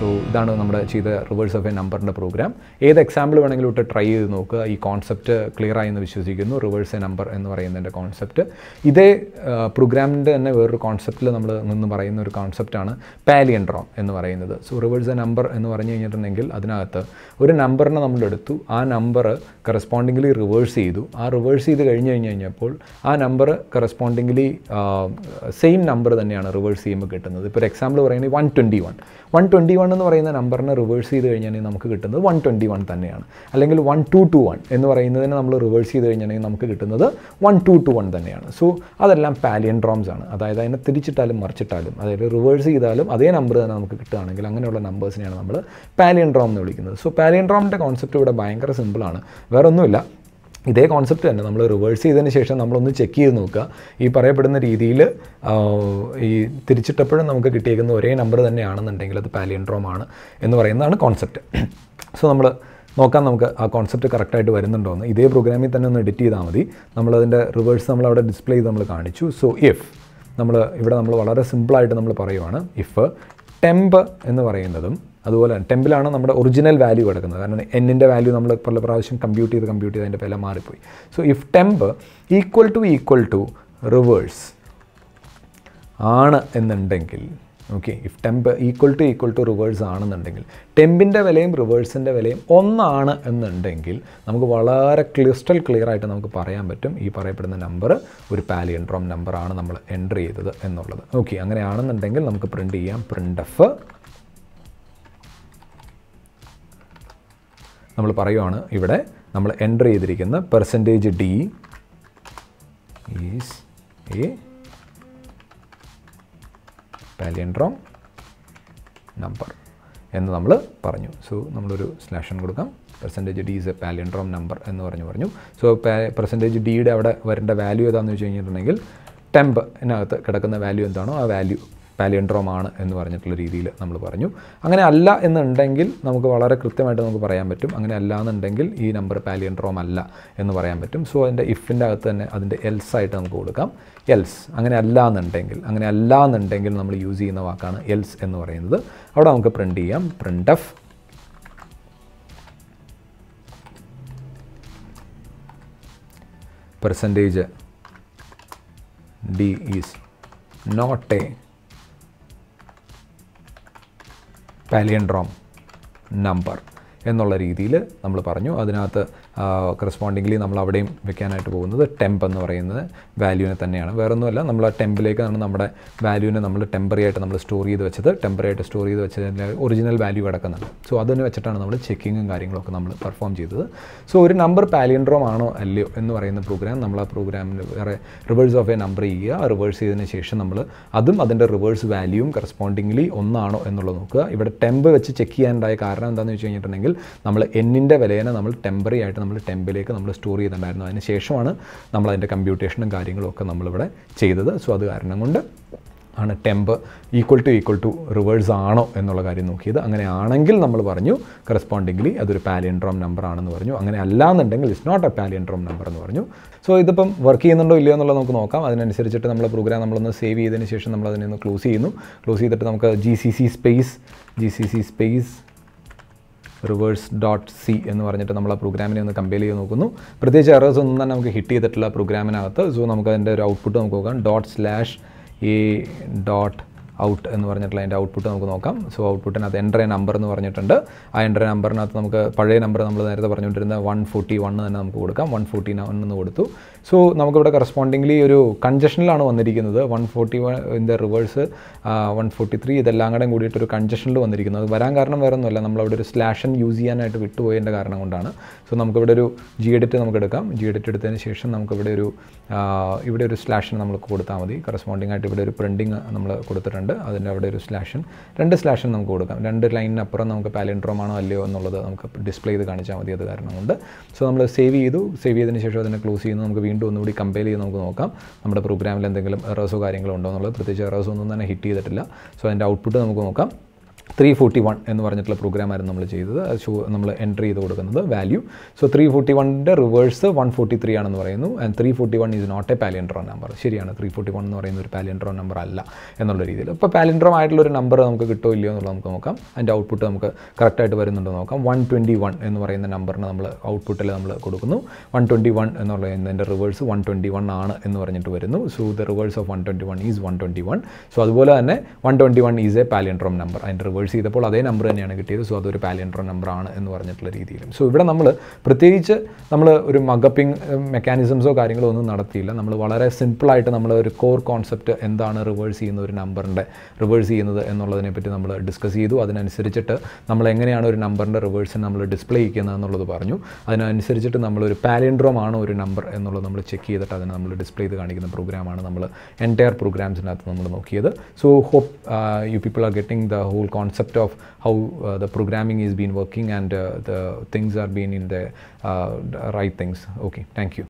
so ഇതാണ് നമ്മുടെ ചെയ്ത റിവേഴ്സ് ഓഫ് എ നമ്പറിൻ്റെ പ്രോഗ്രാം ഏത് എക്സാമ്പിൾ വേണമെങ്കിലും ഇട്ട് ട്രൈ ചെയ്ത് നോക്കുക ഈ കോൺസെപ്റ്റ് ക്ലിയർ ആയി എന്ന് വിശ്വസിക്കുന്നു റിവേഴ്സ് എ നമ്പർ എന്ന് പറയുന്നതിൻ്റെ കോൺസെപ്റ്റ് ഇതേ പ്രോഗ്രാമിൻ്റെ തന്നെ വേറൊരു കോൺസെപ്റ്റിൽ നമ്മൾ നിന്ന് പറയുന്ന ഒരു കോൺസെപ്റ്റാണ് പാലിയൻഡ്രോം എന്ന് പറയുന്നത് സോ റിവേഴ്സ് എ നമ്പർ എന്ന് പറഞ്ഞു കഴിഞ്ഞിട്ടുണ്ടെങ്കിൽ അതിനകത്ത് ഒരു നമ്പറിനെ നമ്മൾ എടുത്തു ആ നമ്പർ കറസ്പോണ്ടിംഗ്ലി റിവേഴ്സ് ചെയ്തു ആ റിവേഴ്സ് ചെയ്ത് കഴിഞ്ഞ് കഴിഞ്ഞ് കഴിഞ്ഞപ്പോൾ ആ നമ്പർ കറസ്പോണ്ടിംഗ്ലി സെയിം നമ്പർ തന്നെയാണ് റിവേഴ്സ് ചെയ്യുമ്പോൾ കിട്ടുന്നത് ഇപ്പോൾ ഒരു എക്സാമ്പിൾ പറയുന്നത് one twenty one one twenty one എന്ന് പറയുന്ന നമ്പറിനെ റിവേഴ്സ് ചെയ്ത് കഴിഞ്ഞാൽ നമുക്ക് കിട്ടുന്നത് വൺ ട്വൻറ്റി വൺ തന്നെയാണ് അല്ലെങ്കിൽ വൺ ടു ടു വൺ എന്ന് പറയുന്നതിനെ നമ്മൾ റിവേഴ്സ് ചെയ്ത് കഴിഞ്ഞാൽ നമുക്ക് കിട്ടുന്നത് വൺ ടു ടു വൺ തന്നെയാണ് സോ അതെല്ലാം പാലിയൻഡ്രോംസ് ആണ് അതായത് അതിനെ തിരിച്ചിട്ടാലും മറിച്ചിട്ടാലും അതായത് റിവേഴ്സ് ചെയ്താലും അതേ നമ്പർ തന്നെ നമുക്ക് കിട്ടുകയാണെങ്കിൽ അങ്ങനെയുള്ള നമ്പേഴ്സിനെയാണ് നമ്മൾ പാലിയൻഡ്രോം എന്ന് വിളിക്കുന്നത് സോ പാലിയൻഡ്രോമിൻ്റെ കോൺസെപ്റ്റ് ഇവിടെ ഭയങ്കര സിമ്പിളാണ് വേറെ ഒന്നുമില്ല ഇതേ കോൺസെപ്റ്റ് തന്നെ നമ്മൾ റിവേഴ്സ് ചെയ്തതിന് ശേഷം നമ്മളൊന്ന് ചെക്ക് ചെയ്ത് നോക്കുക ഈ പറയപ്പെടുന്ന രീതിയിൽ ഈ തിരിച്ചിട്ടപ്പോഴും നമുക്ക് കിട്ടിയേക്കുന്ന ഒരേ നമ്പർ തന്നെയാണെന്നുണ്ടെങ്കിൽ അത് പാലിയൻഡ്രോം ആണ് എന്ന് പറയുന്നതാണ് കോൺസെപ്റ്റ് സോ നമ്മൾ നോക്കാം നമുക്ക് ആ കോൺസെപ്റ്റ് കറക്റ്റായിട്ട് വരുന്നുണ്ടോ എന്ന് ഇതേ പ്രോഗ്രാമിൽ തന്നെ ഒന്ന് എഡിറ്റ് ചെയ്താൽ മതി നമ്മളതിൻ്റെ റിവേഴ്സ് നമ്മൾ അവിടെ ഡിസ്പ്ലേ ചെയ്ത് നമ്മൾ കാണിച്ചു സോ ഇഫ് നമ്മൾ ഇവിടെ നമ്മൾ വളരെ സിമ്പിളായിട്ട് നമ്മൾ പറയുവാണ് ഇഫ് ടെമ്പ് എന്ന് പറയുന്നതും അതുപോലെ ടെമ്പിലാണ് നമ്മുടെ ഒറിജിനൽ വാല്യൂ കിടക്കുന്നത് കാരണം എന്നിൻ്റെ വാല്യൂ നമ്മൾ പല പ്രാവശ്യം കമ്പ്യൂട്ട് ചെയ്ത് കമ്പ്യൂട്ട് ചെയ്ത് അതിൻ്റെ വില മാറിപ്പോയി so if temp equal to equal to reverse ആണ് എന്നുണ്ടെങ്കിൽ okay if temp equal to equal to reverse ആണെന്നുണ്ടെങ്കിൽ ടെമ്പിൻ്റെ വിലയും റിവേഴ്സിൻ്റെ വിലയും ഒന്നാണ് എന്നുണ്ടെങ്കിൽ നമുക്ക് വളരെ ക്ലിസ്റ്റൽ ക്ലിയർ ആയിട്ട് നമുക്ക് പറയാൻ പറ്റും ഈ പറയപ്പെടുന്ന നമ്പർ ഒരു പാലിയൻഡ്രോം നമ്പറാണ് നമ്മൾ എൻ്റർ ചെയ്തത് എന്നുള്ളത് ഓക്കെ അങ്ങനെയാണെന്നുണ്ടെങ്കിൽ നമുക്ക് പ്രിൻ്റ് ചെയ്യാം പ്രിൻ്റ് എഫ് നമ്മൾ പറയുവാണ് ഇവിടെ നമ്മൾ എൻ്റർ ചെയ്തിരിക്കുന്ന percentage D is a palindrome number എന്ന് നമ്മൾ പറഞ്ഞു സോ നമ്മളൊരു സ്ലാഷൻ കൊടുക്കാം percentage D is a palindrome number എന്ന് പറഞ്ഞു പറഞ്ഞു സോ പെർസെൻറ്റേജ് ഡിയുടെ അവിടെ വരേണ്ട വാല്യൂ ഏതാണെന്ന് വെച്ച് കഴിഞ്ഞിട്ടുണ്ടെങ്കിൽ ടെമ്പ് കിടക്കുന്ന വാല്യൂ എന്താണോ ആ വാല്യൂ പാലിയൻഡ്രോം ആണ് എന്ന് പറഞ്ഞിട്ടുള്ള രീതിയിൽ നമ്മൾ പറഞ്ഞു അങ്ങനെ അല്ല എന്നുണ്ടെങ്കിൽ നമുക്ക് വളരെ കൃത്യമായിട്ട് നമുക്ക് പറയാൻ പറ്റും അങ്ങനെ അല്ല എന്നുണ്ടെങ്കിൽ ഈ നമ്പർ പാലിയൻഡ്രോം അല്ല എന്ന് പറയാൻ പറ്റും സോ അതിൻ്റെ ഇഫിൻ്റെ അകത്ത് തന്നെ അതിൻ്റെ എൽസ് ആയിട്ട് നമുക്ക് കൊടുക്കാം എൽസ് അങ്ങനെ അല്ല എന്നുണ്ടെങ്കിൽ അങ്ങനെ അല്ല എന്നുണ്ടെങ്കിൽ നമ്മൾ യൂസ് ചെയ്യുന്ന വാക്കാണ് എൽസ് എന്ന് പറയുന്നത് അവിടെ നമുക്ക് പ്രിൻ്റ് ചെയ്യാം print F percentage D is not a palindrome number എന്നുള്ള രീതിയിൽ നമ്മൾ പറഞ്ഞു അതിനകത്ത് കറസ്പോണ്ടിംഗ്ലി നമ്മൾ അവിടെയും വെക്കാനായിട്ട് പോകുന്നത് ടെമ്പ് എന്ന് പറയുന്നത് വാല്യൂവിനെ തന്നെയാണ് വേറൊന്നുമല്ല നമ്മൾ ആ ടെമ്പിലേക്കാണ് നമ്മുടെ വാല്യൂവിനെ നമ്മൾ ടെമ്പറി ആയിട്ട് നമ്മൾ സ്റ്റോർ ചെയ്ത് വെച്ചത് ടെമ്പറി ആയിട്ട് സ്റ്റോർ ചെയ്ത് വെച്ചതിൻ്റെ ഒറിജിനൽ വാല്യൂ കിടക്കുന്നുണ്ട് സോ അതിന് വെച്ചിട്ടാണ് നമ്മൾ ചെക്കിങ്ങും കാര്യങ്ങളൊക്കെ നമ്മൾ പെർഫോം ചെയ്തത് സോ ഒരു നമ്പർ പാലിയൻഡ്രോം ആണോ അല്ലയോ എന്ന് പറയുന്ന പ്രോഗ്രാം നമ്മൾ ആ പ്രോഗ്രാമിന് വേറെ റിവേഴ്സ് ഓഫ് എ നമ്പർ ചെയ്യുക റിവേഴ്സ് ചെയ്തതിന് ശേഷം നമ്മൾ അതും അതിൻ്റെ റിവേഴ്സ് വാല്യൂവും കറസ്പോണ്ടിംഗ്ലി ഒന്നാണോ എന്നുള്ളത് നോക്കുക ഇവിടെ ടെമ്പ് വെച്ച് ചെക്ക് ചെയ്യാനുണ്ടായ കാരണം എന്താണെന്ന് വെച്ച് കഴിഞ്ഞിട്ടുണ്ടെങ്കിൽ നമ്മൾ എന്നിൻ്റെ വിലയെ നമ്മൾ ടെമ്പറി ആയിട്ട് നമ്മൾ ടെമ്പിലേക്ക് നമ്മൾ സ്റ്റോർ ചെയ്തിട്ടുണ്ടായിരുന്നു അതിന് ശേഷമാണ് നമ്മൾ അതിൻ്റെ കമ്പ്യൂട്ടേഷനും കാര്യങ്ങളും ഒക്കെ നമ്മളിവിടെ ചെയ്തത് സോ അത് കാരണം കൊണ്ട് ആണ് temp equal to equal to reverse ആണോ എന്നുള്ള കാര്യം നോക്കിയത് അങ്ങനെ ആണെങ്കിൽ നമ്മൾ പറഞ്ഞു കറസ്പോണ്ടിംഗ്ലി അതൊരു പാലിയൻഡ്രോം നമ്പർ ആണെന്ന് പറഞ്ഞു അങ്ങനെ അല്ലാന്നുണ്ടെങ്കിൽ it's not a palindrome number എന്ന് പറഞ്ഞു സോ ഇതിപ്പം വർക്ക് ചെയ്യുന്നുണ്ടോ ഇല്ലയോ എന്നുള്ളത് നമുക്ക് നോക്കാം അതിനനുസരിച്ചിട്ട് നമ്മൾ പ്രോഗ്രാം നമ്മളൊന്ന് സേവ് ചെയ്തതിന് ശേഷം നമ്മൾ അതിനെ ഒന്ന് ക്ലോസ് ചെയ്യുന്നു ക്ലോസ് ചെയ്തിട്ട് നമുക്ക് G C C space G C C space reverse dot C എന്ന് പറഞ്ഞിട്ട് നമ്മൾ ആ പ്രോഗ്രാമിനെ ഒന്ന് കമ്പയർ ചെയ്ത് നോക്കുന്നു പ്രത്യേകിച്ച് എറേഴ്സ് ഒന്നും തന്നെ നമുക്ക് ഹിറ്റ് ചെയ്തിട്ടുള്ള പ്രോഗ്രാമിനകത്ത് സോ നമുക്ക് അതിൻ്റെ ഒരു ഔട്ട്പുട്ട് നമുക്ക് നോക്കാം dot slash A dot out എന്ന് പറഞ്ഞിട്ടുള്ള അതിൻ്റെ ഔട്ട്പുട്ട് നമുക്ക് നോക്കാം സോ ഔട്ട്പുട്ടിനകത്ത് എൻ്റർ എ നമ്പർ എന്ന് പറഞ്ഞിട്ടുണ്ട് ആ എൻ്റർ നമ്പറിനകത്ത് നമുക്ക് പഴയ നമ്പർ നമ്മൾ നേരത്തെ പറഞ്ഞുകൊണ്ടിരുന്ന വൺ ഫോർട്ടി വൺ തന്നെ നമുക്ക് കൊടുക്കാം വൺ ഫോർട്ടി വൺ എന്ന് കൊടുത്തു സോ നമുക്കിവിടെ കറസ്പോണ്ടിംഗ്ലി ഒരു കൺജഷനിലാണ് വന്നിരിക്കുന്നത് വൺ ഫോർട്ടി വൺ ഇതിൻ്റെ റിവേഴ്സ് വൺ ഫോർട്ടി ത്രീ ഇതെല്ലാം കൂടെ കൂടിയിട്ട് ഒരു കൺജഷനിൽ വന്നിരിക്കുന്നത് വരാൻ കാരണം വേറെ ഒന്നുമല്ല നമ്മളവിടെ ഒരു സ്ലാഷൻ യൂസ് ചെയ്യാനായിട്ട് വിട്ടുപോയതിൻ്റെ കാരണം കൊണ്ടാണ് സോ നമുക്കിവിടെ ഒരു ജി എഡിറ്റ് നമുക്ക് എടുക്കാം ജി എഡിറ്റ് എടുത്തതിന് ശേഷം നമുക്കിവിടെ ഒരു ഇവിടെ ഒരു സ്ലാഷൻ നമ്മൾ കൊടുത്താൽ മതി കറസ്പോണ്ടിങ് ആയിട്ട് ഇവിടെ ഒരു പ്രിൻറ്റിങ് നമ്മൾ കൊടുത്തിട്ടുണ്ട് അതിൻ്റെ അവിടെ ഒരു സ്ലാഷൻ രണ്ട് സ്ലാഷൻ നമുക്ക് കൊടുക്കാം രണ്ട് ലൈനിനപ്പുറം നമുക്ക് പാലിൻഡ്രോം ആണോ അല്ലയോ എന്നുള്ളത് നമുക്ക് ഡിസ്പ്ലേ ചെയ്ത് കാണിച്ചാൽ മതി അത് കാരണം കൊണ്ട് സോ നമ്മൾ സേവ് ചെയ്തു സേവ് ചെയ്തതിന് ശേഷം അതിനെ ക്ലോസ് ചെയ്യുന്നു നമുക്ക് വീണ്ടും ഒന്നുകൂടി കമ്പയർ ചെയ്ത് നമുക്ക് നോക്കാം നമ്മുടെ പ്രോഗ്രാമിൽ എന്തെങ്കിലും എറേഴ്സോ കാര്യങ്ങളോ ഉണ്ടോ എന്നുള്ളത് പ്രത്യേകിച്ച് എറേഴ്സോ ഒന്നും തന്നെ ഹിറ്റ് ചെയ്തിട്ടില്ല സോ അതിൻ്റെ ഔട്ട്പുട്ട് നമുക്ക് നോക്കാം ത്രീ ഫോർട്ടി വൺ എന്ന് പറഞ്ഞിട്ടുള്ള പ്രോഗ്രാമായിരുന്നു നമ്മൾ ചെയ്തത് അത് ഷോ നമ്മൾ എൻട്രി ചെയ്ത് കൊടുക്കുന്നത് വാല്യൂ സോ ത്രീ ഫോർട്ടി വണ്ണിൻ്റെ റിവേഴ്സ് വൺ ഫോർട്ടി ത്രീ ആണെന്ന് പറയുന്നു and three forty one is not a palindrome number ശരിയാണ് ത്രീ ഫോർട്ടി വൺ എന്ന് പറയുന്ന ഒരു പാലിയൻഡ്രോൺ നമ്പർ അല്ല എന്നുള്ള രീതിയിൽ ഇപ്പോൾ പാലിയൻഡ്രോം ആയിട്ടുള്ള ഒരു നമ്പർ നമുക്ക് കിട്ടുമോ ഇല്ലയോ എന്നുള്ളത് നമുക്ക് നോക്കാം അതിൻ്റെ ഔട്ട്പുട്ട് നമുക്ക് കറക്റ്റായിട്ട് വരുന്നുണ്ടോ നോക്കാം വൺ ട്വൻറ്റി വൺ എന്ന് പറയുന്ന നമ്പറിന് നമ്മൾ ഔട്ട്പുട്ടിൽ നമ്മൾ കൊടുക്കുന്നു വൺ ട്വൻറ്റി വൺ എന്ന് പറയുന്നതിൻ്റെ റിവേഴ്സ് വൺ ട്വൻറ്റി വൺ ആണ് എന്ന് പറഞ്ഞിട്ട് വരുന്നു so the reverse of one twenty one is one twenty one so അതുപോലെ തന്നെ one twenty one is a palindrome number അതിൻ്റെ റിവേഴ്സ് ചെയ്തപ്പോൾ അതേ നമ്പർ തന്നെയാണ് കിട്ടിയത് സോ അതൊരു പാലിയൻഡ്രോം നമ്പർ ആണ് എന്ന് പറഞ്ഞിട്ടുള്ള രീതിയിലും സോ ഇവിടെ നമ്മൾ പ്രത്യേകിച്ച് നമ്മൾ ഒരു മഗപ്പിംഗ് മെക്കാനിസംസോ കാര്യങ്ങളോ ഒന്നും നടത്തിയില്ല നമ്മൾ വളരെ സിമ്പിളായിട്ട് നമ്മൾ ഒരു കോർ കോൺസെപ്റ്റ് എന്താണ് റിവേഴ്സ് ചെയ്യുന്ന ഒരു നമ്പറിൻ്റെ റിവേഴ്സ് ചെയ്യുന്നത് എന്നുള്ളതിനെ പറ്റി നമ്മൾ ഡിസ്കസ് ചെയ്തു അതിനനുസരിച്ചിട്ട് നമ്മൾ എങ്ങനെയാണ് ഒരു നമ്പറിൻ്റെ റിവേഴ്സിന് നമ്മൾ ഡിസ്പ്ലേ ചെയ്യുന്നത് എന്നുള്ളത് പറഞ്ഞു അതിനനുസരിച്ചിട്ട് നമ്മളൊരു പാലിയൻഡ്രോം ആണോ ഒരു നമ്പർ എന്നുള്ളത് നമ്മൾ ചെക്ക് ചെയ്തിട്ട് അതിനെ നമ്മൾ ഡിസ്പ്ലേ ചെയ്ത് കാണിക്കുന്ന പ്രോഗ്രാമാണ് നമ്മൾ എൻറ്റയർ പ്രോഗ്രാംസിനകത്ത് നമ്മൾ നോക്കിയത് so hope you people are getting the whole concept of how uh, the programming is been working and uh, the things are being in the uh, right things okay thank you